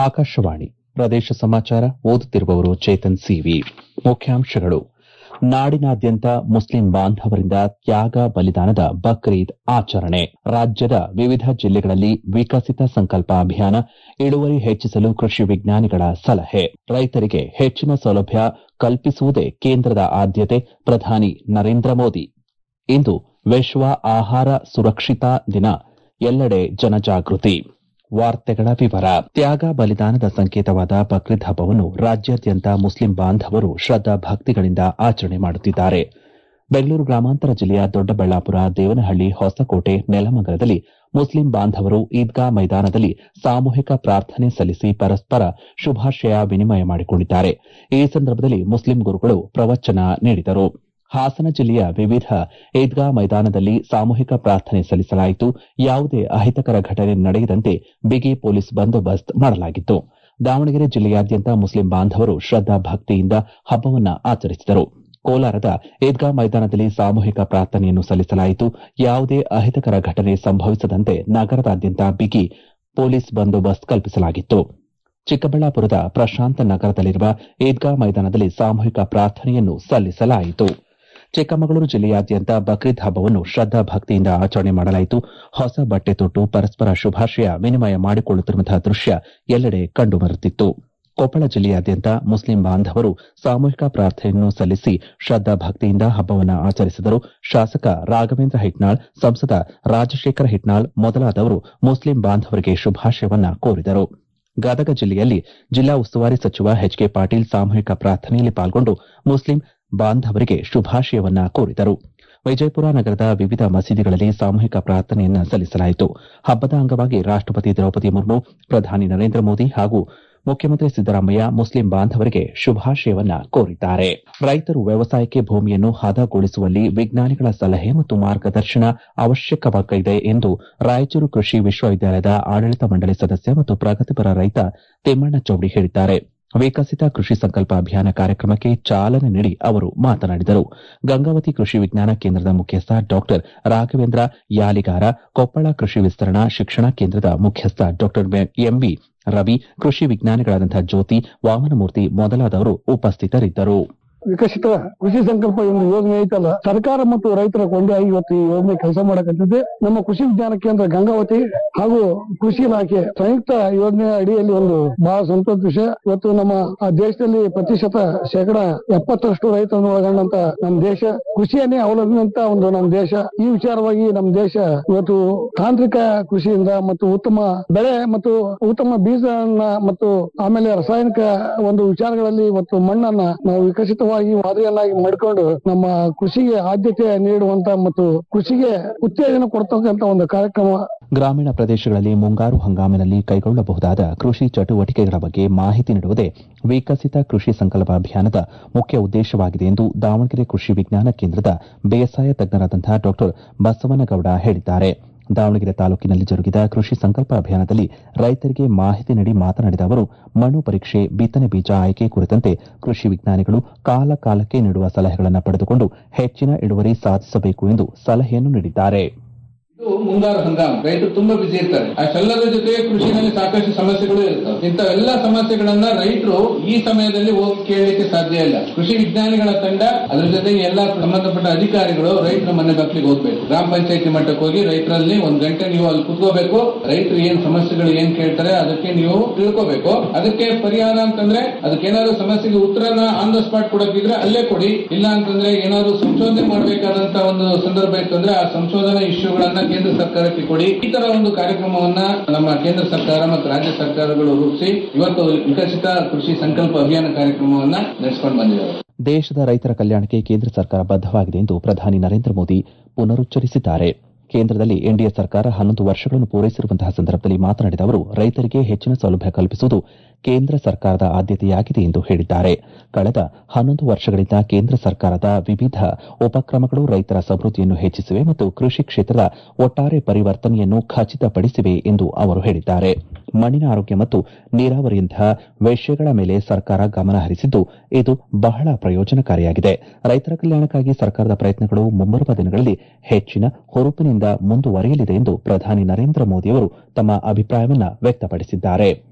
ಆಕಾಶವಾಣಿ ಪ್ರದೇಶ ಸಮಾಚಾರ ಓದುತ್ತಿರುವವರು ಚೇತನ್ ಸಿವಿ ಮುಖ್ಯಾಂಶಗಳು ನಾಡಿನಾದ್ಯಂತ ಮುಸ್ಲಿಂ ಬಾಂಧವರಿಂದ ತ್ಯಾಗ ಬಲಿದಾನದ ಬಕ್ರೀದ್ ಆಚರಣೆ ರಾಜ್ಯದ ವಿವಿಧ ಜಿಲ್ಲೆಗಳಲ್ಲಿ ವಿಕಸಿತ ಸಂಕಲ್ಪ ಅಭಿಯಾನ ಇಳುವರಿ ಹೆಚ್ಚಿಸಲು ಕೃಷಿ ವಿಜ್ಞಾನಿಗಳ ಸಲಹೆ ರೈತರಿಗೆ ಹೆಚ್ಚಿನ ಸೌಲಭ್ಯ ಕಲ್ಪಿಸುವುದೇ ಕೇಂದ್ರದ ಆದ್ಯತೆ ಪ್ರಧಾನಿ ನರೇಂದ್ರ ಮೋದಿ ಇಂದು ವಿಶ್ವ ಆಹಾರ ಸುರಕ್ಷಿತಾ ದಿನ ಎಲ್ಲೆಡೆ ಜನಜಾಗೃತಿ ವಾರ್ತೆಗಳ ವಿವರ ತ್ಯಾಗ ಬಲಿದಾನದ ಸಂಕೇತವಾದ ಬಕ್ರೀದ್ ಹಬ್ಬವನ್ನು ರಾಜ್ಯಾದ್ಯಂತ ಮುಸ್ಲಿಂ ಬಾಂಧವರು ಶ್ರದ್ದಾ ಭಕ್ತಿಗಳಿಂದ ಆಚರಣೆ ಮಾಡುತ್ತಿದ್ದಾರೆ ಬೆಂಗಳೂರು ಗ್ರಾಮಾಂತರ ಜಿಲ್ಲೆಯ ದೊಡ್ಡಬಳ್ಳಾಪುರ ದೇವನಹಳ್ಳಿ ಹೊಸಕೋಟೆ ನೆಲಮಂಗಲದಲ್ಲಿ ಮುಸ್ಲಿಂ ಬಾಂಧವರು ಈದ್ಗಾ ಮೈದಾನದಲ್ಲಿ ಸಾಮೂಹಿಕ ಪ್ರಾರ್ಥನೆ ಸಲ್ಲಿಸಿ ಪರಸ್ಪರ ಶುಭಾಶಯ ವಿನಿಮಯ ಮಾಡಿಕೊಂಡಿದ್ದಾರೆ ಈ ಸಂದರ್ಭದಲ್ಲಿ ಮುಸ್ಲಿಂ ಗುರುಗಳು ಪ್ರವಚನ ನೀಡಿದರು ಹಾಸನ ಜಿಲ್ಲೆಯ ವಿವಿಧ ಈದ್ಗಾ ಮೈದಾನದಲ್ಲಿ ಸಾಮೂಹಿಕ ಪ್ರಾರ್ಥನೆ ಸಲ್ಲಿಸಲಾಯಿತು ಯಾವುದೇ ಅಹಿತಕರ ಘಟನೆ ನಡೆಯದಂತೆ ಬಿಗಿ ಪೊಲೀಸ್ ಬಂದೋಬಸ್ತ್ ಮಾಡಲಾಗಿತ್ತು ದಾವಣಗೆರೆ ಜಿಲ್ಲೆಯಾದ್ಯಂತ ಮುಸ್ಲಿಂ ಬಾಂಧವರು ಶ್ರದ್ದಾ ಭಕ್ತಿಯಿಂದ ಹಬ್ಬವನ್ನು ಆಚರಿಸಿದರು ಕೋಲಾರದ ಈದ್ಗಾ ಮೈದಾನದಲ್ಲಿ ಸಾಮೂಹಿಕ ಪ್ರಾರ್ಥನೆಯನ್ನು ಸಲ್ಲಿಸಲಾಯಿತು ಯಾವುದೇ ಅಹಿತಕರ ಘಟನೆ ಸಂಭವಿಸದಂತೆ ನಗರದಾದ್ಯಂತ ಬಿಗಿ ಪೊಲೀಸ್ ಬಂದೋಬಸ್ತ್ ಕಲ್ಪಿಸಲಾಗಿತ್ತು ಚಿಕ್ಕಬಳ್ಳಾಪುರದ ಪ್ರಶಾಂತ ನಗರದಲ್ಲಿರುವ ಈದ್ಗಾ ಮೈದಾನದಲ್ಲಿ ಸಾಮೂಹಿಕ ಪ್ರಾರ್ಥನೆಯನ್ನು ಸಲ್ಲಿಸಲಾಯಿತು ಚಿಕ್ಕಮಗಳೂರು ಜಿಲ್ಲೆಯಾದ್ಯಂತ ಬಕ್ರೀದ್ ಹಬ್ಬವನ್ನು ಶ್ರದ್ದಾ ಭಕ್ತಿಯಿಂದ ಆಚರಣೆ ಮಾಡಲಾಯಿತು ಹೊಸ ಬಟ್ಟೆ ತೊಟ್ಟು ಪರಸ್ಪರ ಶುಭಾಶಯ ವಿನಿಮಯ ಮಾಡಿಕೊಳ್ಳುತ್ತಿರುವಂತಹ ದೃಶ್ಯ ಎಲ್ಲೆಡೆ ಕಂಡುಬರುತ್ತಿತ್ತು ಕೊಪ್ಪಳ ಜಿಲ್ಲೆಯಾದ್ಯಂತ ಮುಸ್ಲಿಂ ಬಾಂಧವರು ಸಾಮೂಹಿಕ ಪ್ರಾರ್ಥನೆಯನ್ನು ಸಲ್ಲಿಸಿ ಶ್ರದ್ದಾ ಭಕ್ತಿಯಿಂದ ಹಬ್ಬವನ್ನು ಆಚರಿಸಿದರು ಶಾಸಕ ರಾಘವೇಂದ್ರ ಹಿಟ್ನಾಳ್ ಸಂಸದ ರಾಜಶೇಖರ ಹಿಟ್ನಾಳ್ ಮೊದಲಾದವರು ಮುಸ್ಲಿಂ ಬಾಂಧವರಿಗೆ ಶುಭಾಶಯವನ್ನ ಕೋರಿದರು ಗದಗ ಜಿಲ್ಲೆಯಲ್ಲಿ ಜಿಲ್ಲಾ ಉಸ್ತುವಾರಿ ಸಚಿವ ಎಚ್ ಕೆ ಪಾಟೀಲ್ ಸಾಮೂಹಿಕ ಪ್ರಾರ್ಥನೆಯಲ್ಲಿ ಪಾಲ್ಗೊಂಡು ಮುಸ್ಲಿಂ ಬಾಂಧವರಿಗೆ ಶುಭಾಶಯವನ್ನ ಕೋರಿದರು ವಿಜಯಪುರ ನಗರದ ವಿವಿಧ ಮಸೀದಿಗಳಲ್ಲಿ ಸಾಮೂಹಿಕ ಪ್ರಾರ್ಥನೆಯನ್ನ ಸಲ್ಲಿಸಲಾಯಿತು ಹಬ್ಬದ ಅಂಗವಾಗಿ ರಾಷ್ಟಪತಿ ದ್ರೌಪದಿ ಮುರ್ಮು ಪ್ರಧಾನಿ ನರೇಂದ್ರ ಮೋದಿ ಹಾಗೂ ಮುಖ್ಯಮಂತ್ರಿ ಸಿದ್ದರಾಮಯ್ಯ ಮುಸ್ಲಿಂ ಬಾಂಧವರಿಗೆ ಶುಭಾಶಯವನ್ನ ಕೋರಿದ್ದಾರೆ ರೈತರು ವ್ಯವಸಾಯಕ್ಕೆ ಭೂಮಿಯನ್ನು ಹದಗೊಳಿಸುವಲ್ಲಿ ವಿಜ್ಞಾನಿಗಳ ಸಲಹೆ ಮತ್ತು ಮಾರ್ಗದರ್ಶನ ಅವಶ್ಯಕವಾಗಿದೆ ಎಂದು ರಾಯಚೂರು ಕೃಷಿ ವಿಶ್ವವಿದ್ಯಾಲಯದ ಆಡಳಿತ ಮಂಡಳಿ ಸದಸ್ಯ ಮತ್ತು ಪ್ರಗತಿಪರ ರೈತ ತಿಮ್ಮಣ್ಣ ಚೌಡಿ ಹೇಳಿದ್ದಾರೆ ವಿಕಸಿತ ಕೃಷಿ ಸಂಕಲ್ಪ ಅಭಿಯಾನ ಕಾರ್ಯಕ್ರಮಕ್ಕೆ ಚಾಲನೆ ನೀಡಿ ಅವರು ಮಾತನಾಡಿದರು ಗಂಗಾವತಿ ಕೃಷಿ ವಿಜ್ಞಾನ ಕೇಂದ್ರದ ಮುಖ್ಯಸ್ಥ ಡಾ ರಾಘವೇಂದ್ರ ಯಾಲಿಗಾರ ಕೊಪ್ಪಳ ಕೃಷಿ ವಿಸ್ತರಣಾ ಶಿಕ್ಷಣ ಕೇಂದ್ರದ ಮುಖ್ಯಸ್ಥ ಡಾ ಎಂವಿ ರವಿ ಕೃಷಿ ವಿಜ್ಞಾನಿಗಳಾದಂತಹ ಜ್ಯೋತಿ ವಾಮನಮೂರ್ತಿ ಮೊದಲಾದವರು ಉಪಸ್ಥಿತರಿದ್ದರು ವಿಕಸಿತ ಕೃಷಿ ಸಂಕಲ್ಪ ಒಂದು ಯೋಜನೆ ಐತಲ್ಲ ಸರ್ಕಾರ ಮತ್ತು ರೈತರ ಕೊಂಡೆಯಾಗಿ ಇವತ್ತು ಈ ಯೋಜನೆ ಕೆಲಸ ಮಾಡಕತ್ತಿದೆ ನಮ್ಮ ಕೃಷಿ ವಿಜ್ಞಾನ ಕೇಂದ್ರ ಗಂಗಾವತಿ ಹಾಗೂ ಕೃಷಿ ಇಲಾಖೆ ಸಂಯುಕ್ತ ಯೋಜನೆ ಅಡಿಯಲ್ಲಿ ಒಂದು ಬಹಳ ಸಂತೋಷ ವಿಷಯ ಇವತ್ತು ನಮ್ಮ ಆ ದೇಶದಲ್ಲಿ ಪ್ರತಿಶತ ಶೇಕಡ ಎಪ್ಪತ್ತರಷ್ಟು ರೈತರನ್ನು ಒಳಗೊಂಡಂತ ನಮ್ಮ ದೇಶ ಕೃಷಿಯನ್ನೇ ಅವಲಂಬಿಸಿದಂತ ಒಂದು ನಮ್ಮ ದೇಶ ಈ ವಿಚಾರವಾಗಿ ನಮ್ಮ ದೇಶ ಇವತ್ತು ತಾಂತ್ರಿಕ ಕೃಷಿಯಿಂದ ಮತ್ತು ಉತ್ತಮ ಬೆಳೆ ಮತ್ತು ಉತ್ತಮ ಬೀಜವನ್ನ ಮತ್ತು ಆಮೇಲೆ ರಾಸಾಯನಿಕ ಒಂದು ವಿಚಾರಗಳಲ್ಲಿ ಇವತ್ತು ಮಣ್ಣನ್ನ ನಾವು ವಿಕಸಿತವಾಗಿ ಮಾದರಿಯನ್ನಾಗಿ ಮಾಡಿಕೊಂಡು ನಮ್ಮ ಕೃಷಿಗೆ ಆದ್ಯತೆ ನೀಡುವಂತ ಮತ್ತು ಕೃಷಿಗೆ ಉತ್ತೇಜನ ಕೊಡ್ತಕ್ಕಂತ ಒಂದು ಕಾರ್ಯಕ್ರಮ ಗ್ರಾಮೀಣ ಪ್ರದೇಶಗಳಲ್ಲಿ ಮುಂಗಾರು ಹಂಗಾಮಿನಲ್ಲಿ ಕೈಗೊಳ್ಳಬಹುದಾದ ಕೃಷಿ ಚಟುವಟಿಕೆಗಳ ಬಗ್ಗೆ ಮಾಹಿತಿ ನೀಡುವುದೇ ವಿಕಸಿತ ಕೃಷಿ ಸಂಕಲ್ಪ ಅಭಿಯಾನದ ಮುಖ್ಯ ಉದ್ದೇಶವಾಗಿದೆ ಎಂದು ದಾವಣಗೆರೆ ಕೃಷಿ ವಿಜ್ಞಾನ ಕೇಂದ್ರದ ಬೇಸಾಯ ತಜ್ಞರಾದಂತಹ ಡಾ ಬಸವನಗೌಡ ಹೇಳಿದ್ದಾರೆ ದಾವಣಗೆರೆ ತಾಲೂಕಿನಲ್ಲಿ ಜರುಗಿದ ಕೃಷಿ ಸಂಕಲ್ಪ ಅಭಿಯಾನದಲ್ಲಿ ರೈತರಿಗೆ ಮಾಹಿತಿ ನೀಡಿ ಮಾತನಾಡಿದ ಅವರು ಮಣ್ಣು ಪರೀಕ್ಷೆ ಬಿತ್ತನೆ ಬೀಜ ಆಯ್ಕೆ ಕುರಿತಂತೆ ಕೃಷಿ ವಿಜ್ಞಾನಿಗಳು ಕಾಲ ಕಾಲಕ್ಕೆ ನೀಡುವ ಸಲಹೆಗಳನ್ನು ಪಡೆದುಕೊಂಡು ಹೆಚ್ಚಿನ ಇಳುವರಿ ಸಾಧಿಸಬೇಕು ಎಂದು ಸಲಹೆಯನ್ನು ನೀಡಿದ್ದಾರೆ ಇದು ಮುಂಗಾರು ಹಂಗಾಮ ರೈತರು ತುಂಬಾ ಬಿಸಿ ಇರ್ತಾರೆ ಅಷ್ಟೆಲ್ಲದ ಜೊತೆಗೆ ಕೃಷಿನಲ್ಲಿ ಸಾಕಷ್ಟು ಸಮಸ್ಯೆಗಳು ಇರ್ತವೆ ಇಂಥವೆಲ್ಲ ಸಮಸ್ಯೆಗಳನ್ನ ರೈತರು ಈ ಸಮಯದಲ್ಲಿ ಹೋಗಿ ಕೇಳಲಿಕ್ಕೆ ಸಾಧ್ಯ ಇಲ್ಲ ಕೃಷಿ ವಿಜ್ಞಾನಿಗಳ ತಂಡ ಅದ್ರ ಜೊತೆಗೆ ಎಲ್ಲ ಸಂಬಂಧಪಟ್ಟ ಅಧಿಕಾರಿಗಳು ರೈತರ ಮನೆ ಬಾಗಿಲಿಗೆ ಹೋಗ್ಬೇಕು ಗ್ರಾಮ ಪಂಚಾಯತಿ ಮಟ್ಟಕ್ಕೆ ಹೋಗಿ ರೈತರಲ್ಲಿ ಒಂದ್ ಗಂಟೆ ನೀವು ಅಲ್ಲಿ ಕುತ್ಕೋಬೇಕು ರೈತರು ಏನ್ ಸಮಸ್ಯೆಗಳು ಏನ್ ಕೇಳ್ತಾರೆ ಅದಕ್ಕೆ ನೀವು ತಿಳ್ಕೋಬೇಕು ಅದಕ್ಕೆ ಪರಿಹಾರ ಅಂತಂದ್ರೆ ಅದಕ್ಕೆ ಏನಾದ್ರು ಸಮಸ್ಯೆಗೆ ಉತ್ತರನ ಆನ್ ದ ಸ್ಪಾಟ್ ಕೊಡೋದಿದ್ರೆ ಅಲ್ಲೇ ಕೊಡಿ ಇಲ್ಲ ಅಂತಂದ್ರೆ ಏನಾದ್ರು ಸಂಶೋಧನೆ ಮಾಡಬೇಕಾದಂತ ಒಂದು ಸಂದರ್ಭ ಇತ್ತಂದ್ರೆ ಆ ಸಂಶೋಧನಾ ಇಶ್ಯೂಗಳನ್ನ ಕೇಂದ್ರ ಸರ್ಕಾರಕ್ಕೆ ಕೊಡಿ ಈ ತರ ಒಂದು ಕಾರ್ಯಕ್ರಮವನ್ನ ನಮ್ಮ ಕೇಂದ್ರ ಸರ್ಕಾರ ಮತ್ತು ರಾಜ್ಯ ಸರ್ಕಾರಗಳು ರೂಪಿಸಿ ಇವತ್ತು ವಿಕಸಿತ ಕೃಷಿ ಸಂಕಲ್ಪ ಅಭಿಯಾನ ಕಾರ್ಯಕ್ರಮವನ್ನ ನಡೆಸಿಕೊಂಡು ಬಂದಿದ್ದಾರೆ ದೇಶದ ರೈತರ ಕಲ್ಯಾಣಕ್ಕೆ ಕೇಂದ್ರ ಸರ್ಕಾರ ಬದ್ಧವಾಗಿದೆ ಎಂದು ಪ್ರಧಾನಿ ನರೇಂದ್ರ ಮೋದಿ ಪುನರುಚ್ಚರಿಸಿದ್ದಾರೆ ಕೇಂದ್ರದಲ್ಲಿ ಎನ್ಡಿಎ ಸರ್ಕಾರ ಹನ್ನೊಂದು ವರ್ಷಗಳನ್ನು ಪೂರೈಸಿರುವಂತಹ ಸಂದರ್ಭದಲ್ಲಿ ಮಾತನಾಡಿದ ಅವರು ರೈತರಿಗೆ ಹೆಚ್ಚಿನ ಸೌಲಭ್ಯ ಕಲ್ಪಿಸುವುದು ಕೇಂದ್ರ ಸರ್ಕಾರದ ಆದ್ಯತೆಯಾಗಿದೆ ಎಂದು ಹೇಳಿದ್ದಾರೆ ಕಳೆದ ಹನ್ನೊಂದು ವರ್ಷಗಳಿಂದ ಕೇಂದ್ರ ಸರ್ಕಾರದ ವಿವಿಧ ಉಪಕ್ರಮಗಳು ರೈತರ ಸಮೃದ್ಧಿಯನ್ನು ಹೆಚ್ಚಿಸಿವೆ ಮತ್ತು ಕೃಷಿ ಕ್ಷೇತ್ರದ ಒಟ್ಟಾರೆ ಪರಿವರ್ತನೆಯನ್ನು ಖಚಿತಪಡಿಸಿವೆ ಎಂದು ಅವರು ಹೇಳಿದ್ದಾರೆ ಮಣ್ಣಿನ ಆರೋಗ್ಯ ಮತ್ತು ನೀರಾವರಿಯಂತಹ ವಿಷಯಗಳ ಮೇಲೆ ಸರ್ಕಾರ ಗಮನ ಹರಿಸಿದ್ದು ಇದು ಬಹಳ ಪ್ರಯೋಜನಕಾರಿಯಾಗಿದೆ ರೈತರ ಕಲ್ಯಾಣಕ್ಕಾಗಿ ಸರ್ಕಾರದ ಪ್ರಯತ್ನಗಳು ಮುಂಬರುವ ದಿನಗಳಲ್ಲಿ ಹೆಚ್ಚಿನ ಹುರುಪಿನಿಂದ ಮುಂದುವರಿಯಲಿದೆ ಎಂದು ಪ್ರಧಾನಿ ನರೇಂದ್ರ ಮೋದಿಯವರು ತಮ್ಮ ಅಭಿಪ್ರಾಯವನ್ನ ವ್ಯಕ್ತಪಡಿಸಿದ್ದಾರೆ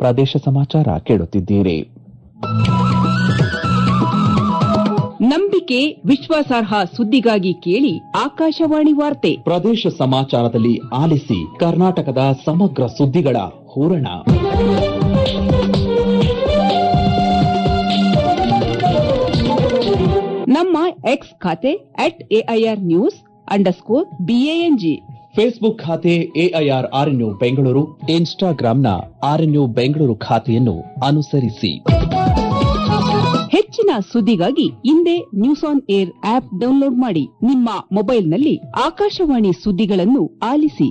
ಪ್ರದೇಶ ಸಮಾಚಾರ ಕೇಳುತ್ತಿದ್ದೀರಿ ನಂಬಿಕೆ ವಿಶ್ವಾಸಾರ್ಹ ಸುದ್ದಿಗಾಗಿ ಕೇಳಿ ಆಕಾಶವಾಣಿ ವಾರ್ತೆ ಪ್ರದೇಶ ಸಮಾಚಾರದಲ್ಲಿ ಆಲಿಸಿ ಕರ್ನಾಟಕದ ಸಮಗ್ರ ಸುದ್ದಿಗಳ ಹೂರಣ ನಮ್ಮ ಎಕ್ಸ್ ಖಾತೆ at AIR news underscore B A N G Facebook ಖಾತೆ ಎಐಆರ್ ಆರ್ಎನ್ಯು ಬೆಂಗಳೂರು ಇನ್ಸ್ಟಾಗ್ರಾಂನ ಆರ್ಎನ್ಯು ಬೆಂಗಳೂರು ಖಾತೆಯನ್ನು ಅನುಸರಿಸಿ ಹೆಚ್ಚಿನ ಸುದ್ದಿಗಾಗಿ ಹಿಂದೆ news on air app download ಮಾಡಿ ನಿಮ್ಮ ಮೊಬೈಲ್ನಲ್ಲಿ ಆಕಾಶವಾಣಿ ಸುದ್ದಿಗಳನ್ನು ಆಲಿಸಿ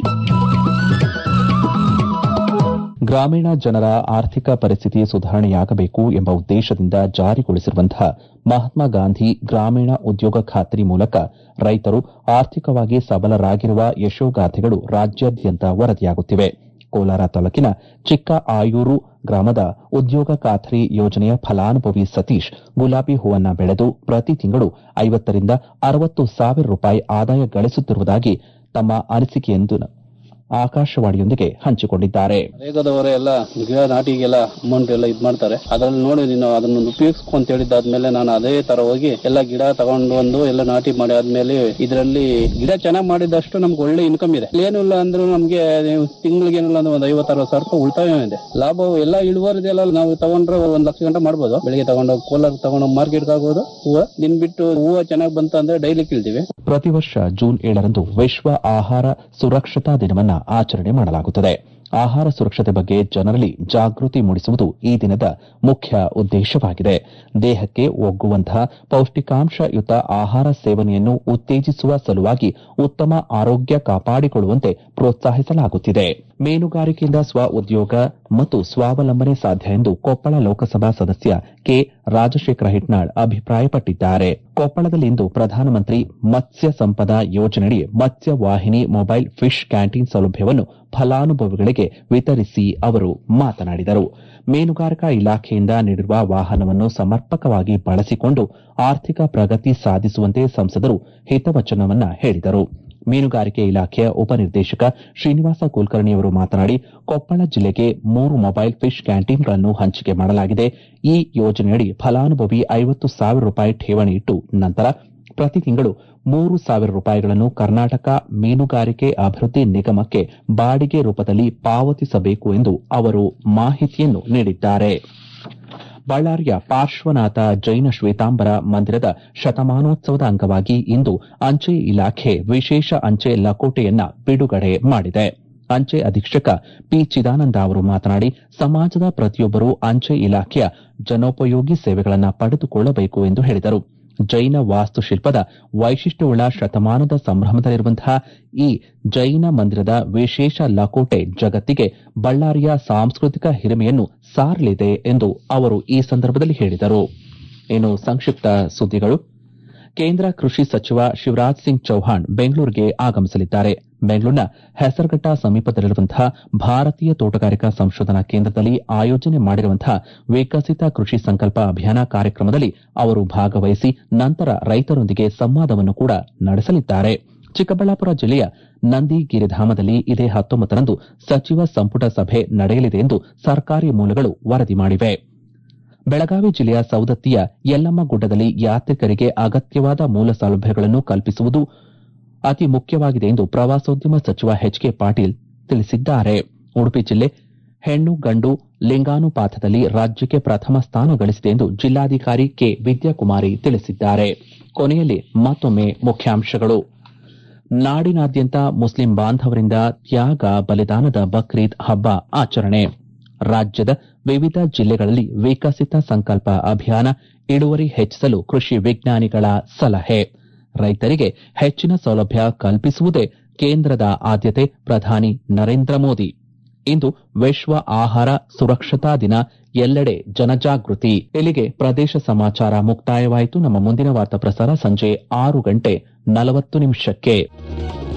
ಗ್ರಾಮೀಣ ಜನರ ಆರ್ಥಿಕ ಪರಿಸ್ಥಿತಿ ಸುಧಾರಣೆಯಾಗಬೇಕು ಎಂಬ ಉದ್ದೇಶದಿಂದ ಜಾರಿಗೊಳಿಸಿರುವಂತಹ ಮಹಾತ್ಮ ಗಾಂಧಿ ಗ್ರಾಮೀಣ ಉದ್ಯೋಗ ಖಾತ್ರಿ ಮೂಲಕ ರೈತರು ಆರ್ಥಿಕವಾಗಿ ಸಬಲರಾಗಿರುವ ಯಶೋಗಾಥೆಗಳು ರಾಜ್ಯಾದ್ಯಂತ ವರದಿಯಾಗುತ್ತಿವೆ ಕೋಲಾರ ತಾಲೂಕಿನ ಚಿಕ್ಕ ಆಯೂರು ಗ್ರಾಮದ ಉದ್ಯೋಗ ಖಾತ್ರಿ ಯೋಜನೆಯ ಫಲಾನುಭವಿ ಸತೀಶ್ ಗುಲಾಬಿ ಹೂವನ್ನ ಬೆಳೆದು ಪ್ರತಿ ತಿಂಗಳು ಐವತ್ತರಿಂದ ಅರವತ್ತು ಸಾವಿರ ರೂಪಾಯಿ ಆದಾಯ ಗಳಿಸುತ್ತಿರುವುದಾಗಿ ತಮ್ಮ ಅನಿಸಿಕೆಯೆಂದು ಆಕಾಶವಾಣಿಯೊಂದಿಗೆ ಹಂಚಿಕೊಂಡಿದ್ದಾರೆ ರೇಗದವರೇ ಎಲ್ಲ ಗಿಡ ನಾಟಿಗೆಲ್ಲ ಅಮೌಂಟ್ ಎಲ್ಲ ಇದ್ ಮಾಡ್ತಾರೆ ಅದ್ರಲ್ಲಿ ನೋಡಿ ನೀನು ಅದನ್ನ ಉಪಯೋಗಿಸ್ಕೊ ಅಂತ ಹೇಳಿದ್ದಾದ್ಮೇಲೆ ನಾನು ಅದೇ ತರ ಹೋಗಿ ಎಲ್ಲ ಗಿಡ ತಗೊಂಡು ಬಂದು ಎಲ್ಲ ನಾಟಿ ಮಾಡಿ ಆದ್ಮೇಲೆ ಇದರಲ್ಲಿ ಗಿಡ ಚೆನ್ನಾಗಿ ಮಾಡಿದಷ್ಟು ನಮ್ಗೆ ಒಳ್ಳೆ ಇನ್ಕಮ್ ಇದೆ ಏನಿಲ್ಲ ಅಂದ್ರೂ ನಮ್ಗೆ ತಿಂಗಳಿಗೆ ಏನಿಲ್ಲ ಅಂದ್ರೆ ಒಂದ್ ಐವತ್ತು ಅರವತ್ತು ಸಾವಿರ ರೂಪಾಯಿ ಉಳಿತಾಯ ಇದೆ ಲಾಭ ಎಲ್ಲ ಇಳುವರಿದೆಲ್ಲ ನಾವು ತಗೊಂಡ್ರೆ ಒಂದ್ ಲಕ್ಷ ಗಂಟೆ ಮಾಡ್ಬೋದು ಬೆಳಿಗ್ಗೆ ತಗೊಂಡು ಕೋಲಾರ ತಗೊಂಡು ಮಾರ್ಕೆಟ್ಗೆ ಆಗ್ಬೋದು ಹೂವು ದಿನ ಬಿಟ್ಟು ಹೂವು ಚೆನ್ನಾಗಿ ಬಂತು ಅಂದ್ರೆ ಡೈಲಿ ಕೀಳ್ತೀವಿ ಪ್ರತಿ ವರ್ಷ ಜೂನ್ ಏಳರಂದು ವಿಶ್ವ ಆಹಾರ ಸುರಕ್ಷತಾ ದಿನವನ್ನ ಆಚರಣೆ ಮಾಡಲಾಗುತ್ತದೆ ಆಹಾರ ಸುರಕ್ಷತೆ ಬಗ್ಗೆ ಜನರಲ್ಲಿ ಜಾಗೃತಿ ಮೂಡಿಸುವುದು ಈ ದಿನದ ಮುಖ್ಯ ಉದ್ದೇಶವಾಗಿದೆ ದೇಹಕ್ಕೆ ಒಗ್ಗುವಂತಹ ಪೌಷ್ಟಿಕಾಂಶಯುತ ಆಹಾರ ಸೇವನೆಯನ್ನು ಉತ್ತೇಜಿಸುವ ಸಲುವಾಗಿ ಉತ್ತಮ ಆರೋಗ್ಯ ಕಾಪಾಡಿಕೊಳ್ಳುವಂತೆ ಪ್ರೋತ್ಸಾಹಿಸಲಾಗುತ್ತಿದೆ ಮೀನುಗಾರಿಕೆಯಿಂದ ಸ್ವ ಉದ್ಯೋಗ ಮತ್ತು ಸ್ವಾವಲಂಬನೆ ಸಾಧ್ಯ ಎಂದು ಕೊಪ್ಪಳ ಲೋಕಸಭಾ ಸದಸ್ಯ ಕೆ ರಾಜಶೇಖರ ಹಿಟ್ನಾಳ್ ಅಭಿಪ್ರಾಯಪಟ್ಟಿದ್ದಾರೆ ಕೊಪ್ಪಳದಲ್ಲಿಂದು ಪ್ರಧಾನಮಂತ್ರಿ ಮತ್ಸ್ಯ ಸಂಪದ ಯೋಜನೆಯಡಿ ಮತ್ಸ್ಯ ವಾಹಿನಿ ಮೊಬೈಲ್ ಫಿಶ್ ಕ್ಯಾಂಟೀನ್ ಸೌಲಭ್ಯವನ್ನು ಫಲಾನುಭವಿಗಳಿಗೆ ವಿತರಿಸಿ ಅವರು ಮಾತನಾಡಿದರು ಮೀನುಗಾರಿಕಾ ಇಲಾಖೆಯಿಂದ ನೀಡಿರುವ ವಾಹನವನ್ನು ಸಮರ್ಪಕವಾಗಿ ಬಳಸಿಕೊಂಡು ಆರ್ಥಿಕ ಪ್ರಗತಿ ಸಾಧಿಸುವಂತೆ ಸಂಸದರು ಹಿತವಚನವನ್ನ ಹೇಳಿದರು ಮೀನುಗಾರಿಕೆ ಇಲಾಖೆಯ ಉಪನಿರ್ದೇಶಕ ಶ್ರೀನಿವಾಸ ಕುಲಕರ್ಣಿಯವರು ಮಾತನಾಡಿ ಕೊಪ್ಪಳ ಜಿಲ್ಲೆಗೆ ಮೂರು ಮೊಬೈಲ್ ಫಿಶ್ ಕ್ಯಾಂಟೀನ್ಗಳನ್ನು ಹಂಚಿಕೆ ಮಾಡಲಾಗಿದೆ ಈ ಯೋಜನೆಯಡಿ ಫಲಾನುಭವಿ ಐವತ್ತು ಸಾವಿರ ರೂಪಾಯಿ ಠೇವಣಿ ಇಟ್ಟು ನಂತರ ಪ್ರತಿ ತಿಂಗಳು ಮೂರು ಸಾವಿರ ರೂಪಾಯಿಗಳನ್ನು ಕರ್ನಾಟಕ ಮೀನುಗಾರಿಕೆ ಅಭಿವೃದ್ಧಿ ನಿಗಮಕ್ಕೆ ಬಾಡಿಗೆ ರೂಪದಲ್ಲಿ ಪಾವತಿಸಬೇಕು ಎಂದು ಅವರು ಮಾಹಿತಿಯನ್ನು ನೀಡಿದ್ದಾರೆ ಬಳ್ಳಾರಿಯ ಪಾರ್ಶ್ವನಾಥ ಜೈನ ಶ್ವೇತಾಂಬರ ಮಂದಿರದ ಶತಮಾನೋತ್ಸವದ ಅಂಗವಾಗಿ ಇಂದು ಅಂಚೆ ಇಲಾಖೆ ವಿಶೇಷ ಅಂಚೆ ಲಕೋಟೆಯನ್ನ ಬಿಡುಗಡೆ ಮಾಡಿದೆ ಅಂಚೆ ಅಧೀಕ್ಷಕ ಪಿ ಚಿದಾನಂದ ಅವರು ಮಾತನಾಡಿ ಸಮಾಜದ ಪ್ರತಿಯೊಬ್ಬರೂ ಅಂಚೆ ಇಲಾಖೆಯ ಜನೋಪಯೋಗಿ ಸೇವೆಗಳನ್ನು ಪಡೆದುಕೊಳ್ಳಬೇಕು ಎಂದು ಹೇಳಿದರು ಜೈನ ವಾಸ್ತುಶಿಲ್ಪದ ವೈಶಿಷ್ಟ್ಯವುಳ್ಳ ಶತಮಾನದ ಸಂಭ್ರಮದಲ್ಲಿರುವಂತಹ ಈ ಜೈನ ಮಂದಿರದ ವಿಶೇಷ ಲಕೋಟೆ ಜಗತ್ತಿಗೆ ಬಳ್ಳಾರಿಯ ಸಾಂಸ್ಕೃತಿಕ ಹಿರಿಮೆಯನ್ನು ಸಾರಲಿದೆ ಎಂದು ಅವರು ಈ ಸಂದರ್ಭದಲ್ಲಿ ಹೇಳಿದರು ಇನ್ನು ಸಂಕ್ಷಿಪ್ತ ಸುದ್ದಿಗಳು ಕೇಂದ್ರ ಕೃಷಿ ಸಚಿವ ಶಿವರಾಜ್ ಸಿಂಗ್ ಚೌಹಾಣ್ ಬೆಂಗಳೂರಿಗೆ ಆಗಮಿಸಲಿದ್ದಾರೆ ಬೆಂಗಳೂರಿನ ಹೆಸರಘಟ್ಟ ಸಮೀಪದಲ್ಲಿರುವಂತಹ ಭಾರತೀಯ ತೋಟಗಾರಿಕಾ ಸಂಶೋಧನಾ ಕೇಂದ್ರದಲ್ಲಿ ಆಯೋಜನೆ ಮಾಡಿರುವಂತಹ ವಿಕಸಿತ ಕೃಷಿ ಸಂಕಲ್ಪ ಅಭಿಯಾನ ಕಾರ್ಯಕ್ರಮದಲ್ಲಿ ಅವರು ಭಾಗವಹಿಸಿ ನಂತರ ರೈತರೊಂದಿಗೆ ಸಂವಾದವನ್ನು ಕೂಡ ನಡೆಸಲಿದ್ದಾರೆ ಚಿಕ್ಕಬಳ್ಳಾಪುರ ಜಿಲ್ಲೆಯ ನಂದಿಗಿರಿಧಾಮದಲ್ಲಿ ಇದೇ ಹತ್ತೊಂಬತ್ತರಂದು ಸಚಿವ ಸಂಪುಟ ಸಭೆ ನಡೆಯಲಿದೆ ಎಂದು ಸರ್ಕಾರಿ ಮೂಲಗಳು ವರದಿ ಮಾಡಿವೆ ಬೆಳಗಾವಿ ಜಿಲ್ಲೆಯ ಸೌದತ್ತಿಯ ಯಲ್ಲಮ್ಮ ಗುಡ್ಡದಲ್ಲಿ ಯಾತ್ರಿಕರಿಗೆ ಅಗತ್ಯವಾದ ಮೂಲ ಸೌಲಭ್ಯಗಳನ್ನು ಕಲ್ಪಿಸುವುದು ಅತಿ ಮುಖ್ಯವಾಗಿದೆ ಎಂದು ಪ್ರವಾಸೋದ್ಯಮ ಸಚಿವ ಎಚ್ ಕೆ ಪಾಟೀಲ್ ತಿಳಿಸಿದ್ದಾರೆ ಉಡುಪಿ ಜಿಲ್ಲೆ ಹೆಣ್ಣು ಗಂಡು ಲಿಂಗಾನುಪಾತದಲ್ಲಿ ರಾಜ್ಯಕ್ಕೆ ಪ್ರಥಮ ಸ್ಥಾನ ಗಳಿಸಿದೆ ಎಂದು ಜಿಲ್ಲಾಧಿಕಾರಿ ಕೆ ವಿದ್ಯಾಕುಮಾರಿ ತಿಳಿಸಿದ್ದಾರೆ ಕೊನೆಯಲ್ಲಿ ಮತ್ತೊಮ್ಮೆ ಮುಖ್ಯಾಂಶಗಳು ನಾಡಿನಾದ್ಯಂತ ಮುಸ್ಲಿಂ ಬಾಂಧವರಿಂದ ತ್ಯಾಗ ಬಲಿದಾನದ ಬಕ್ರೀದ್ ಹಬ್ಬ ಆಚರಣೆ ರಾಜ್ಯದ ವಿವಿಧ ಜಿಲ್ಲೆಗಳಲ್ಲಿ ವಿಕಸಿತ ಸಂಕಲ್ಪ ಅಭಿಯಾನ ಇಳುವರಿ ಹೆಚ್ಚಿಸಲು ಕೃಷಿ ವಿಜ್ಞಾನಿಗಳ ಸಲಹೆ ರೈತರಿಗೆ ಹೆಚ್ಚಿನ ಸೌಲಭ್ಯ ಕಲ್ಪಿಸುವುದೇ ಕೇಂದ್ರದ ಆದ್ಯತೆ ಪ್ರಧಾನಿ ನರೇಂದ್ರ ಮೋದಿ ಇಂದು ವಿಶ್ವ ಆಹಾರ ಸುರಕ್ಷತಾ ದಿನ ಎಲ್ಲೆಡೆ ಜನಜಾಗೃತಿ ಇಲ್ಲಿಗೆ ಪ್ರದೇಶ ಸಮಾಚಾರ ಮುಕ್ತಾಯವಾಯಿತು ನಮ್ಮ ಮುಂದಿನ ವಾರ್ತಾ ಪ್ರಸಾರ ಸಂಜೆ ಆರು ಗಂಟೆ ನಲವತ್ತು ನಿಮಿಷಕ್ಕೆ